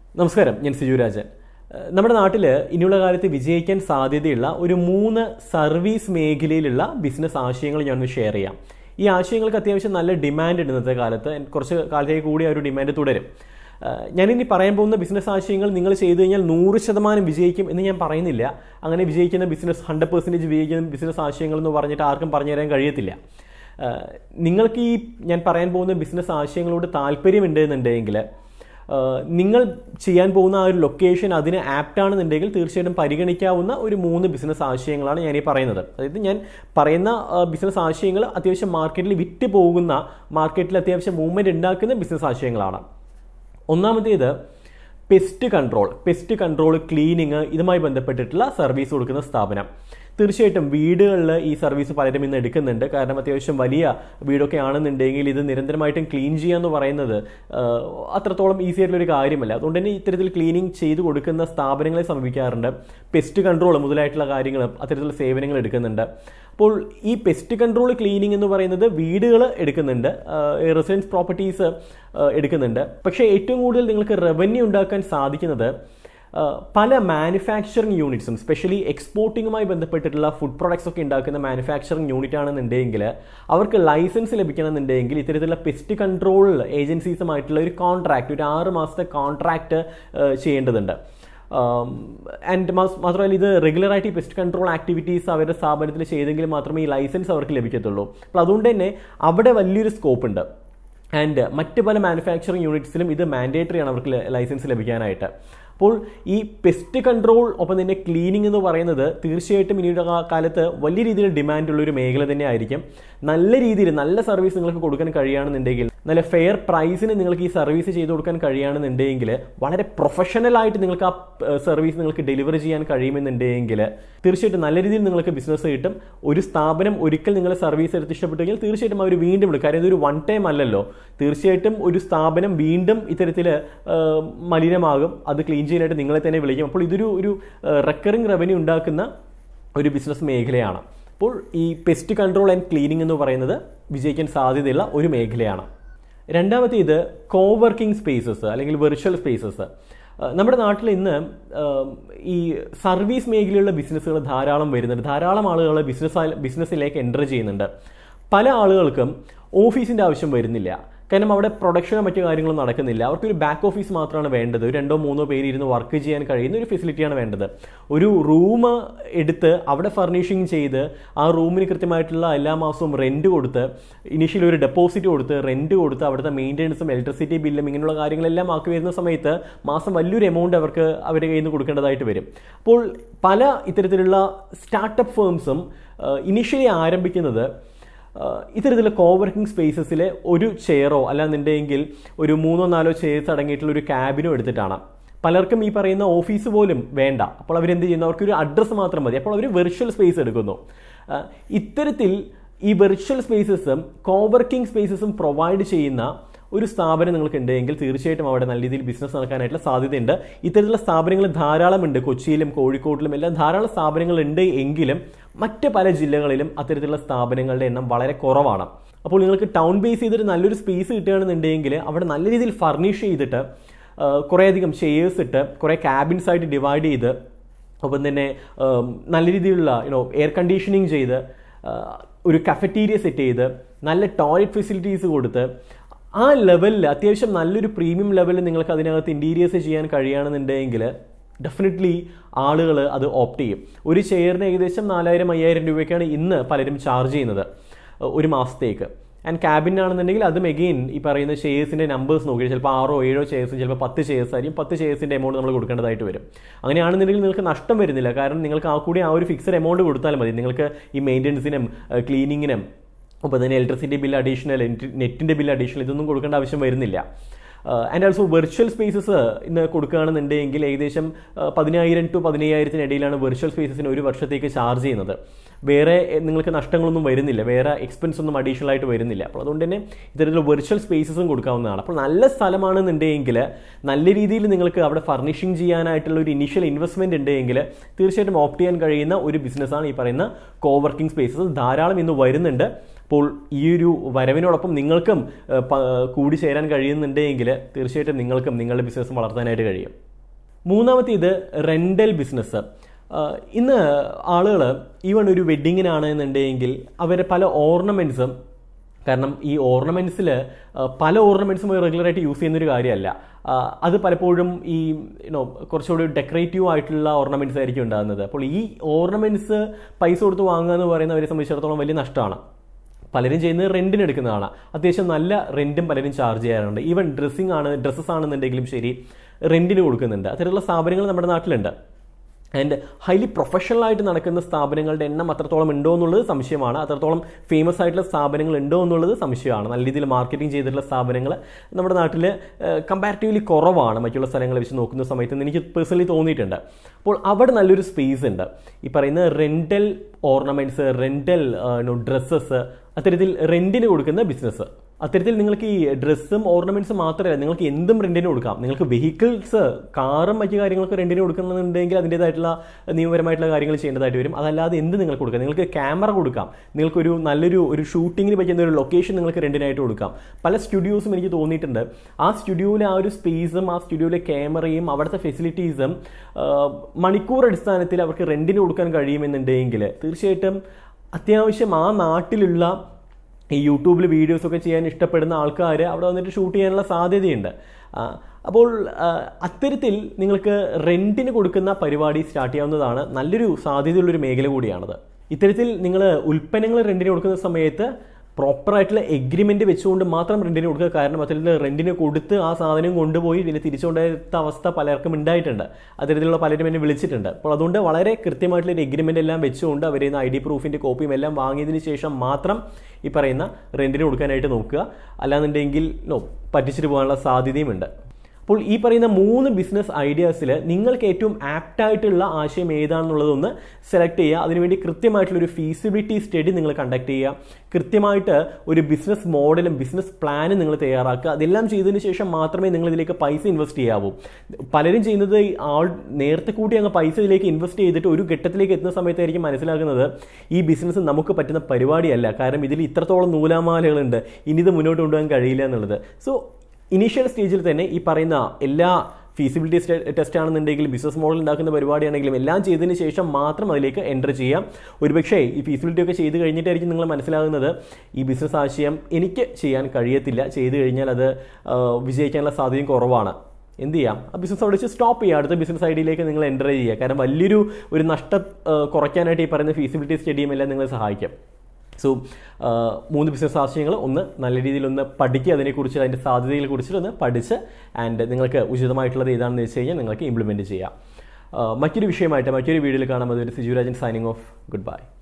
നമസ്കാരം ഞാൻ സിജു രാജൻ ഏഹ് നമ്മുടെ നാട്ടിൽ ഇനിയുള്ള കാലത്ത് വിജയിക്കാൻ സാധ്യതയുള്ള ഒരു മൂന്ന് സർവീസ് മേഖലയിലുള്ള ബിസിനസ് ആശയങ്ങൾ ഞാനൊന്ന് ഷെയർ ചെയ്യാം ഈ ആശയങ്ങൾക്ക് അത്യാവശ്യം നല്ല ഡിമാൻഡ് ഉണ്ട് ഇന്നത്തെ കാലത്ത് കുറച്ച് കാലത്തേക്ക് കൂടി ആ ഒരു ഡിമാൻഡ് തുടരും ഏഹ് ഞാനിനി പറയാൻ പോകുന്ന ബിസിനസ് ആശയങ്ങൾ നിങ്ങൾ ചെയ്തു കഴിഞ്ഞാൽ നൂറ് ശതമാനം വിജയിക്കും എന്ന് ഞാൻ പറയുന്നില്ല അങ്ങനെ വിജയിക്കുന്ന ബിസിനസ് ഹൺഡ്രഡ് പെർസെൻറ്റേജ് വിജയിക്കുന്ന ബിസിനസ് ആശയങ്ങൾ എന്ന് പറഞ്ഞിട്ട് ആർക്കും പറഞ്ഞു തരാൻ കഴിയത്തില്ല ഏഹ് നിങ്ങൾക്ക് ഈ ഞാൻ പറയാൻ പോകുന്ന ബിസിനസ് ആശയങ്ങളോട് താല്പര്യമുണ്ട് എന്നുണ്ടെങ്കിൽ ഏഹ് നിങ്ങൾ ചെയ്യാൻ പോകുന്ന ആ ഒരു ലൊക്കേഷൻ അതിന് ആപ്റ്റ് ആണെന്നുണ്ടെങ്കിൽ തീർച്ചയായിട്ടും പരിഗണിക്കാവുന്ന ഒരു മൂന്ന് ബിസിനസ് ആശയങ്ങളാണ് ഞാൻ ഈ പറയുന്നത് അതായത് ഞാൻ പറയുന്ന ബിസിനസ് ആശയങ്ങൾ അത്യാവശ്യം മാർക്കറ്റിൽ വിറ്റ് പോകുന്ന മാർക്കറ്റിൽ അത്യാവശ്യം മൂവ്മെന്റ് ഉണ്ടാക്കുന്ന ബിസിനസ് ആശയങ്ങളാണ് ഒന്നാമത്തേത് pest control pest control cleaning ഇതുമായി ബന്ധപ്പെട്ടിട്ടുള്ള സർവീസ് കൊടുക്കുന്ന സ്ഥാപനം തീർച്ചയായിട്ടും വീടുകളിൽ ഈ സർവീസ് പലരും ഇന്ന് എടുക്കുന്നുണ്ട് കാരണം അത്യാവശ്യം വലിയ വീടൊക്കെ ആണെന്നുണ്ടെങ്കിൽ ഇത് നിരന്തരമായിട്ടും ക്ലീൻ ചെയ്യുക എന്ന് പറയുന്നത് ആഹ്, അത്രത്തോളം ഈസി ആയിട്ടുള്ള ഒരു കാര്യമല്ല അതുകൊണ്ട് തന്നെ ഇത്തരത്തിൽ ക്ലീനിങ് ചെയ്ത് കൊടുക്കുന്ന സ്ഥാപനങ്ങളെ സമീപിക്കാറുണ്ട് പെസ്റ്റ് കൺട്രോൾ മുതലായിട്ടുള്ള കാര്യങ്ങൾ അത്തരത്തിലുള്ള സേവനങ്ങൾ എടുക്കുന്നുണ്ട് അപ്പോൾ ഈ പെസ്റ്റ് കൺട്രോൾ ക്ലീനിങ് എന്ന് പറയുന്നത് വീടുകൾ എടുക്കുന്നുണ്ട് റെസിഡൻസ് പ്രോപ്പർട്ടീസ് എടുക്കുന്നുണ്ട് പക്ഷേ ഏറ്റവും കൂടുതൽ നിങ്ങൾക്ക് റവന്യൂ ഉണ്ടാക്കാൻ സാധിക്കുന്നത് ആ, പല മാനുഫാക്ചറിങ് യൂണിറ്റ്സും സ്പെഷ്യലി എക്സ്പോർട്ടിങ്ങുമായി ബന്ധപ്പെട്ടിട്ടുള്ള ഫുഡ് പ്രോഡക്ട്സ് ഒക്കെ ഉണ്ടാക്കുന്ന മാനുഫാക്ചറിങ് യൂണിറ്റ് ആണെന്നുണ്ടെങ്കിൽ അവർക്ക് ലൈസൻസ് ലഭിക്കണമെന്നുണ്ടെങ്കിൽ ഇത്തരത്തിലുള്ള പെസ്റ്റ് കൺട്രോൾ ഏജൻസീസുമായിട്ടുള്ള ഒരു കോൺട്രാക്ട് ഒരു ആറ് മാസത്തെ കോൺട്രാക്ട് ചെയ്യേണ്ടതുണ്ട് ആൻഡ് മാത്രമല്ല ഇത് റെഗുലറായിട്ട് ഈ പെസ്റ്റ് കൺട്രോൾ ആക്ടിവിറ്റീസ് അവരുടെ സ്ഥാപനത്തിൽ ചെയ്തെങ്കിൽ മാത്രമേ ഈ ലൈസൻസ് അവർക്ക് ലഭിക്കത്തുള്ളൂ അപ്പോൾ അതുകൊണ്ട് തന്നെ അവിടെ വലിയൊരു സ്കോപ്പ് ഉണ്ട് ആൻഡ് മറ്റ് പല മാനുഫാക്ചറിങ് യൂണിറ്റ്സിലും ഇത് മാൻഡേറ്ററി ആണ് അവർക്ക് ലൈസൻസ് ലഭിക്കാനായിട്ട് അപ്പോൾ ഈ പെസ്റ്റ് കൺട്രോൾ ഒപ്പം തന്നെ ക്ലീനിങ് എന്ന് പറയുന്നത് തീർച്ചയായിട്ടും ഇനിയുടെ കാ- കാലത്ത് വലിയ രീതിയിൽ ഡിമാൻഡുള്ള ഒരു മേഖല തന്നെ ആയിരിക്കും നല്ല രീതിയിൽ നല്ല സർവീസ് നിങ്ങൾക്ക് കൊടുക്കാൻ കഴിയുകയാണെന്നുണ്ടെങ്കിൽ നല്ല ഫെയർ പ്രൈസിന് നിങ്ങൾക്ക് ഈ സർവീസ് ചെയ്ത് കൊടുക്കാൻ കഴിയുകയാണെന്നുണ്ടെങ്കിൽ വളരെ പ്രൊഫഷണൽ ആയിട്ട് നിങ്ങൾക്ക് ആ സർവീസ് നിങ്ങൾക്ക് ഡെലിവറി ചെയ്യാൻ കഴിയുമെന്നുണ്ടെങ്കിൽ തീർച്ചയായിട്ടും നല്ല രീതിയിൽ നിങ്ങൾക്ക് ബിസിനസ് കിട്ടും ഒരു സ്ഥാപനം ഒരിക്കൽ നിങ്ങളെ സർവീസ് എടുത്ത് ഇഷ്ടപ്പെട്ടു കഴിഞ്ഞാൽ തീർച്ചയായിട്ടും അവർ വീണ്ടും വിളിക്കും കാര്യം ഇതൊരു വൺ ടൈം അല്ലല്ലോ തീർച്ചയായിട്ടും ഒരു സ്ഥാപനം വീണ്ടും ഇത്തരത്തിൽ മലിനമാകും അത് ക്ലീൻ ചെയ്യാനായിട്ട് നിങ്ങളെ തന്നെ വിളിക്കും അപ്പോൾ ഇതൊരു ഒരു റെക്കറിംഗ് റവന്യൂ ഉണ്ടാക്കുന്ന ഒരു ബിസിനസ് മേഖലയാണ് അപ്പോൾ ഈ പെസ്റ്റ് കൺട്രോൾ ആൻഡ് ക്ലീനിങ് എന്ന് പറയുന്നത് വിജയിക്കാൻ സാധ്യതയുള്ള ഒരു മേഖലയാണ് രണ്ടാമത്തേത് കോവർക്കിംഗ് സ്പേസസ് അല്ലെങ്കിൽ വെർച്വൽ സ്പേസസ് നമ്മുടെ നാട്ടിൽ ഇന്ന് ആഹ്, ഈ സർവീസ് മേഖലയിലുള്ള ബിസിനസ്സുകൾ ധാരാളം വരുന്നുണ്ട് ധാരാളം ആളുകൾ ബിസിനസ് ബിസിനസ്സിലേക്ക് എൻ്റർ ചെയ്യുന്നുണ്ട് പല ആളുകൾക്കും ഓഫീസിൻ്റെ ആവശ്യം വരുന്നില്ല കാരണം അവിടെ പ്രൊഡക്ഷനോ മറ്റു കാര്യങ്ങളും നടക്കുന്നില്ല അവർക്ക് ഒരു ബാക്ക് ഓഫീസ് മാത്രമാണ് വേണ്ടത് ഒരു രണ്ടോ മൂന്നോ പേര് ഇരുന്ന് വർക്ക് ചെയ്യാൻ കഴിയുന്ന ഒരു ഫെസിലിറ്റിയാണ് വേണ്ടത് ഒരു റൂം എടുത്ത് അവിടെ ഫർണിഷിങ് ചെയ്ത് ആ റൂമിന് കൃത്യമായിട്ടുള്ള എല്ലാ മാസവും റെന്റ് കൊടുത്ത് ഇനീഷ്യലി ഒരു ഡെപ്പോസിറ്റ് കൊടുത്ത് റെന്റ് കൊടുത്ത് അവിടുത്തെ മെയിൻ്റെനൻസും ഇലക്ട്രിസിറ്റി ബില്ലും ഇങ്ങനെയുള്ള കാര്യങ്ങളെല്ലാം ആക്കി വരുന്ന സമയത്ത് മാസം വലിയൊരു എമൗണ്ട് അവർക്ക് അവരുടെ കയ്യിൽ നിന്ന് കൊടുക്കേണ്ടതായിട്ട് വരും അപ്പോൾ പല ഇത്തരത്തിലുള്ള സ്റ്റാർട്ടപ്പ് ഫേംസും ഇനീഷ്യലി ആരംഭിക്കുന്നത് ആഹ് ഇത്തരത്തിലുള്ള കോവർക്കിംഗ് സ്പേസസിലെ ഒരു ചെയറോ അല്ലാന്നുണ്ടെങ്കിൽ ഒരു മൂന്നോ നാലോ ചെയർസ് അടങ്ങിയിട്ടുള്ള ഒരു ക്യാബിനോ എടുത്തിട്ടാണ് പലർക്കും ഈ പറയുന്ന ഓഫീസ് പോലും വേണ്ട അപ്പോൾ അവരെന്ത് ചെയ്യുന്നു അവർക്ക് ഒരു അഡ്രസ്സ് മാത്രം മതി അപ്പോൾ അവർ വെർച്വൽ സ്പേസ് എടുക്കുന്നു ആഹ് ഇത്തരത്തിൽ ഈ വെർച്വൽ സ്പേസസും കോവർക്കിംഗ് സ്പേസസും പ്രൊവൈഡ് ചെയ്യുന്ന ഒരു സ്ഥാപനം നിങ്ങൾക്ക് ഉണ്ടെങ്കിൽ തീർച്ചയായിട്ടും അവിടെ നല്ല രീതിയിൽ ബിസിനസ് നടക്കാനായിട്ടുള്ള സാധ്യതയുണ്ട് ഇത്തരത്തിലുള്ള സ്ഥാപനങ്ങൾ ധാരാളമുണ്ട് കൊച്ചിയിലും കോഴിക്കോട്ടിലും എല്ലാം ധാരാളം സ്ഥാപനങ്ങൾ ഉണ്ട് എങ്കിലും മറ്റ് പല ജില്ലകളിലും അത്തരത്തിലുള്ള സ്ഥാപനങ്ങളുടെ എണ്ണം വളരെ കുറവാണ് അപ്പോൾ നിങ്ങൾക്ക് ടൗൺ ബേസ് ചെയ്തിട്ട് നല്ലൊരു സ്പേസ് കിട്ടുകയാണെന്നുണ്ടെങ്കിൽ അവിടെ നല്ല രീതിയിൽ ഫർണിഷ് ചെയ്തിട്ട് ആ, കുറേയധികം ചെയേഴ്സ് ഇട്ട് കുറേ ക്യാബിൻസ് ആയിട്ട് ഡിവൈഡ് ചെയ്ത് ഒപ്പം തന്നെ ഉം, നല്ല രീതിയിലുള്ള യുനോ എയർ കണ്ടീഷനിങ് ചെയ്ത് ആ, ഒരു കഫറ്റീരിയ സെറ്റ് ചെയ്ത് നല്ല ടോയ്ലറ്റ് ഫെസിലിറ്റീസ് കൊടുത്ത് ആ ലെവലിൽ അത്യാവശ്യം നല്ലൊരു പ്രീമിയം ലെവലിൽ നിങ്ങൾക്ക് അതിനകത്ത് ഇൻറ്റീരിയേഴ്സ് ചെയ്യാൻ കഴിയുകയാണെന്നുണ്ടെങ്കിൽ ഡെഫിനറ്റ്ലി ആളുകൾ അത് ഓപ്റ്റ് ചെയ്യും ഒരു ചെയറിന് ഏകദേശം നാലായിരം അയ്യായിരം രൂപയ്ക്കാണ് ഇന്ന് പലരും ചാർജ് ചെയ്യുന്നത് ഏഹ് ഒരു മാസത്തേക്ക് ആൻഡ് ക്യാബിനാണെന്നുണ്ടെങ്കിൽ അതും എഗെയിൻ ഈ പറയുന്ന ചെയേഴ്സിന്റെ നമ്പേഴ്സ് നോക്കി ചിലപ്പോൾ ആറോ ഏഴോ ചെയേഴ്സ് ചിലപ്പോൾ പത്ത് ചെയേഴ്സ് ആയിരിക്കും പത്ത് ചെയേഴ്സിന്റെ എമൗണ്ട് നമ്മൾ കൊടുക്കേണ്ടതായിട്ട് വരും അങ്ങനെയാണെന്നുണ്ടെങ്കിൽ നിങ്ങൾക്ക് നഷ്ടം വരുന്നില്ല കാരണം നിങ്ങൾക്ക് ആ കൂടി ആ ഒരു ഫിക്സഡ് എമൗണ്ട് കൊടുത്താൽ മതി നിങ്ങൾക്ക് ഈ മെയിൻ്റനൻസിനും ക്ലീനിങ്ങിനും അപ്പോൾ തന്നെ ഇലക്ട്രിസിറ്റി ബിൽ അഡീഷണൽ നെറ്റിൻ്റെ ബിൽ അഡീഷണൽ ഇതൊന്നും കൊടുക്കേണ്ട ആവശ്യം വരുന്നില്ല ആൻഡ് ഓൾസോ വെർച്വൽ സ്പേസസ് ഇന്ന് കൊടുക്കുകയാണെന്നുണ്ടെങ്കിൽ ഏകദേശം ആ, പതിനായിരം ടു പതിനയ്യായിരത്തിന് ഇടയിലാണ് വെർച്വൽ സ്പേസസിന് ഒരു വർഷത്തേക്ക് ചാർജ് ചെയ്യുന്നത് വേറെ എ, നിങ്ങൾക്ക് നഷ്ടങ്ങളൊന്നും വരുന്നില്ല വേറെ എക്സ്പെൻസ് ഒന്നും അഡീഷണൽ ആയിട്ട് വരുന്നില്ല അപ്പോൾ അതുകൊണ്ട് തന്നെ ഇത്തരത്തിൽ വെർച്വൽ സ്പേസസും കൊടുക്കാവുന്നതാണ് അപ്പോൾ നല്ല സ്ഥലമാണെന്നുണ്ടെങ്കിൽ നല്ല രീതിയിൽ നിങ്ങൾക്ക് അവിടെ ഫർണിഷിംഗ് ചെയ്യാനായിട്ടുള്ള ഒരു ഇനിഷ്യൽ ഇൻവെസ്റ്റ്മെന്റ് ഉണ്ടെങ്കിൽ തീർച്ചയായിട്ടും ഓപ്റ്റ് ചെയ്യാൻ കഴിയുന്ന ഒരു ബിസിനസ്സാണ് ഈ പറയുന്ന കോവർക്കിംഗ് സ്പേസസ് ധാരാളം ഇന്ന് വരുന്നുണ്ട് അപ്പോൾ ഈ ഒരു വരവിനോടൊപ്പം നിങ്ങൾക്കും ഏഹ്, പ- കൂടി ചേരാൻ കഴിയുന്നുണ്ടെങ്കിൽ തീർച്ചയായിട്ടും നിങ്ങൾക്കും നിങ്ങളുടെ ബിസിനസ് വളർത്താനായിട്ട് കഴിയും മൂന്നാമത്തെ ഇത് റെൻ്റൽ ബിസിനസ് ഇന്ന് ആളുകൾ ഈവൺ ഒരു വെഡ്ഡിങ്ങിനാണ് എന്നുണ്ടെങ്കിൽ അവരെ പല ഓർണമെൻറ്റ്സും കാരണം ഈ ഓർണമെൻറ്റ്സിൽ പല ഓർണമെൻറ്റ്സും റെഗുലറായിട്ട് യൂസ് ചെയ്യുന്നൊരു കാര്യമല്ല ആ, അത് പലപ്പോഴും ഈ യുനോ കുറച്ചുകൂടി ഡെക്കറേറ്റീവ് ആയിട്ടുള്ള ഓർണമെൻറ്റ്സ് ആയിരിക്കും ഉണ്ടാകുന്നത് അപ്പോൾ ഈ ഓർണമെൻറ്റ്സ് പൈസ കൊടുത്ത് വാങ്ങുക എന്ന് പറയുന്നവരെ സംബന്ധിച്ചിടത്തോളം വലിയ നഷ്ടമാണ് പലരും ചെയ്യുന്നത് റെൻറ്റിന് എടുക്കുന്നതാണ് അത്യാവശ്യം നല്ല റെൻറ്റും പലരും ചാർജ് ചെയ്യാറുണ്ട് ഈവൻ ഡ്രസ്സിങ് ആണ് ഡ്രസ്സസ് ആണെന്നുണ്ടെങ്കിലും ശരി റെൻറ്റിന് കൊടുക്കുന്നുണ്ട് അത്തരത്തിലുള്ള സ്ഥാപനങ്ങൾ നമ്മുടെ നാട്ടിലുണ്ട് ആൻഡ് ഹൈലി പ്രൊഫഷണൽ ആയിട്ട് നടക്കുന്ന സ്ഥാപനങ്ങളുടെ എണ്ണം അത്രത്തോളം ഉണ്ടോ എന്നുള്ളത് സംശയമാണ് അത്രത്തോളം ഫേമസ് ആയിട്ടുള്ള സ്ഥാപനങ്ങൾ ഉണ്ടോ എന്നുള്ളത് സംശയമാണ് നല്ല രീതിയിൽ മാർക്കറ്റിംഗ് ചെയ്തിട്ടുള്ള സ്ഥാപനങ്ങൾ നമ്മുടെ നാട്ടിൽ കമ്പാരിറ്റീവ്ലി കുറവാണ് മറ്റുള്ള സ്ഥലങ്ങളെ വെച്ച് നോക്കുന്ന സമയത്ത് എന്ന് എനിക്ക് പേഴ്സണലി തോന്നിയിട്ടുണ്ട് അപ്പോൾ അവിടെ നല്ലൊരു സ്പേസ് ഉണ്ട് ഈ പറയുന്ന റെൻ്റൽ ഓർണമെൻറ്റ്സ് റെൻ്റൽ ഡ്രസ്സസ് അത്തരത്തിൽ റെൻറ്റിന് കൊടുക്കുന്ന ബിസിനസ് അത്തരത്തിൽ നിങ്ങൾക്ക് ഈ ഡ്രസ്സും ഓർണമെന്റ്സും മാത്രമല്ല നിങ്ങൾക്ക് എന്തും റെന്റിന് കൊടുക്കാം നിങ്ങൾക്ക് വെഹിക്കിൾസ് കാറും മറ്റു കാര്യങ്ങളൊക്കെ റെന്റിന് കൊടുക്കുന്നുണ്ടെങ്കിൽ അതിൻ്റെതായിട്ടുള്ള നിയമപരമായിട്ടുള്ള കാര്യങ്ങൾ ചെയ്യേണ്ടതായിട്ട് വരും അതല്ലാതെ എന്ത് നിങ്ങൾക്ക് കൊടുക്കാം നിങ്ങൾക്ക് ക്യാമറ കൊടുക്കാം നിങ്ങൾക്കൊരു നല്ലൊരു ഒരു ഷൂട്ടിങ്ങിന് പറ്റുന്ന ഒരു ലൊക്കേഷൻ നിങ്ങൾക്ക് റെന്റിനായിട്ട് കൊടുക്കാം പല സ്റ്റുഡിയോസും എനിക്ക് തോന്നിയിട്ടുണ്ട് ആ സ്റ്റുഡിയോയിലെ ആ ഒരു സ്പേസും ആ സ്റ്റുഡിയോയിലെ ക്യാമറയും അവിടുത്തെ ഫെസിലിറ്റീസും മണിക്കൂർ അടിസ്ഥാനത്തിൽ അവർക്ക് റെന്റിന് കൊടുക്കാൻ കഴിയുമെന്നുണ്ടെങ്കിൽ തീർച്ചയായിട്ടും അത്യാവശ്യം ആ നാട്ടിലുള്ള ഈ യൂട്യൂബിൽ വീഡിയോസ് ഒക്കെ ചെയ്യാൻ ഇഷ്ടപ്പെടുന്ന ആൾക്കാർ അവിടെ വന്നിട്ട് ഷൂട്ട് ചെയ്യാനുള്ള സാധ്യതയുണ്ട് ആ, അപ്പോൾ ആ, അത്തരത്തിൽ നിങ്ങൾക്ക് റെൻറ്റിന് കൊടുക്കുന്ന പരിപാടി സ്റ്റാർട്ട് ചെയ്യാവുന്നതാണ് നല്ലൊരു സാധ്യതയുള്ളൊരു മേഖല കൂടിയാണത് ഇത്തരത്തിൽ നിങ്ങൾ ഉൽപ്പന്നങ്ങൾ റെൻറ്റിന് കൊടുക്കുന്ന സമയത്ത് പ്രോപ്പറായിട്ടുള്ള എഗ്രിമെന്റ് വെച്ചുകൊണ്ട് മാത്രം റെന്റിന് കൊടുക്കുക കാരണം അത്തരത്തിൽ റെന്റിന് കൊടുത്ത് ആ സാധനം കൊണ്ടുപോയി പിന്നെ തിരിച്ചുകൊണ്ടാത്ത അവസ്ഥ പലർക്കും ഉണ്ടായിട്ടുണ്ട് അത്തരത്തിലുള്ള പലരും എന്നെ വിളിച്ചിട്ടുണ്ട് അപ്പോൾ അതുകൊണ്ട് വളരെ കൃത്യമായിട്ടുള്ള ഒരു എഗ്രിമെന്റ് എല്ലാം വെച്ചുകൊണ്ട് അവരിൽ നിന്ന് ഐ ഡി പ്രൂഫിന്റെ കോപ്പിയും എല്ലാം വാങ്ങിയതിന് ശേഷം മാത്രം ഈ പറയുന്ന റെന്റിന് കൊടുക്കാനായിട്ട് നോക്കുക അല്ലാന്നുണ്ടെങ്കിൽ നോ പറ്റിച്ചിട്ട് പോകാനുള്ള സാധ്യതയുമുണ്ട് അപ്പോൾ ഈ പറയുന്ന മൂന്ന് ബിസിനസ് ഐഡിയാസിൽ നിങ്ങൾക്ക് ഏറ്റവും ആപ്റ്റ് ആയിട്ടുള്ള ആശയം ഏതാണെന്നുള്ളതൊന്ന് സെലക്ട് ചെയ്യുക അതിനുവേണ്ടി കൃത്യമായിട്ടുള്ള ഒരു ഫീസിബിലിറ്റി സ്റ്റഡി നിങ്ങൾ കണ്ടക്ട് ചെയ്യുക കൃത്യമായിട്ട് ഒരു ബിസിനസ് മോഡലും ബിസിനസ് പ്ലാനും നിങ്ങൾ തയ്യാറാക്കുക അതെല്ലാം ചെയ്തതിന് ശേഷം മാത്രമേ നിങ്ങൾ ഇതിലേക്ക് പൈസ ഇൻവെസ്റ്റ് ചെയ്യാവൂ പലരും ചെയ്യുന്നത് ഈ ആൾ നേരത്തെ കൂട്ടി അങ്ങ് പൈസ ഇതിലേക്ക് ഇൻവെസ്റ്റ് ചെയ്തിട്ട് ഒരു ഘട്ടത്തിലേക്ക് എത്തുന്ന സമയത്തായിരിക്കും മനസ്സിലാക്കുന്നത് ഈ ബിസിനസ് നമുക്ക് പറ്റുന്ന പരിപാടിയല്ല കാരണം ഇതിൽ ഇത്രത്തോളം നൂലാമാലകളുണ്ട് ഇനി ഇത് മുന്നോട്ട് കൊണ്ടുപോകാൻ കഴിയില്ല എന്നുള്ളത് സോ ഇനീഷ്യൽ സ്റ്റേജിൽ തന്നെ ഈ പറയുന്ന എല്ലാ ഫീസിബിലിറ്റി ടെസ്റ്റ് ആണെന്നുണ്ടെങ്കിൽ ബിസിനസ് മോഡൽ ഉണ്ടാക്കുന്ന പരിപാടിയാണെങ്കിലും എല്ലാം ചെയ്തതിന് ശേഷം മാത്രം അതിലേക്ക് എൻ്റർ ചെയ്യാം ഒരുപക്ഷേ ഈ ഫീസിബിലിറ്റി ഒക്കെ ചെയ്ത് കഴിഞ്ഞിട്ടായിരിക്കും നിങ്ങൾ മനസ്സിലാകുന്നത് ഈ ബിസിനസ് ആശയം എനിക്ക് ചെയ്യാൻ കഴിയത്തില്ല ചെയ്തു കഴിഞ്ഞാൽ അത് ആ, വിജയിക്കാനുള്ള സാധ്യതയും കുറവാണ് എന്ത് ചെയ്യാം ആ ബിസിനസ് അവിടെ വെച്ച് സ്റ്റോപ്പ് ചെയ്യുക അടുത്ത ബിസിനസ് ഐഡിയയിലേക്ക് നിങ്ങൾ എൻ്റർ ചെയ്യുക കാരണം വലിയൊരു ഒരു നഷ്ടം ആ, കുറയ്ക്കാനായിട്ട് ഈ പറയുന്ന ഫീസിബിലിറ്റി സ്റ്റഡിയും എല്ലാം നിങ്ങളെ സഹായിക്കും സോ മൂന്ന് ബിസിനസ് ആശയങ്ങൾ ഒന്ന് നല്ല രീതിയിൽ ഒന്ന് പഠിക്കുക അതിനെക്കുറിച്ച് അതിൻ്റെ സാധ്യതകളെ കുറിച്ചിട്ട് ഒന്ന് പഠിച്ച് ആൻഡ് നിങ്ങൾക്ക് ഉചിതമായിട്ടുള്ളത് ഏതാണെന്ന് വെച്ച് കഴിഞ്ഞാൽ നിങ്ങൾക്ക് ഇംപ്ലിമെൻറ്റ് ചെയ്യാം ആ, മറ്റൊരു വിഷയമായിട്ട് മറ്റൊരു വീഡിയോയിൽ കാണാം അതൊരു Siju Rajan signing off good by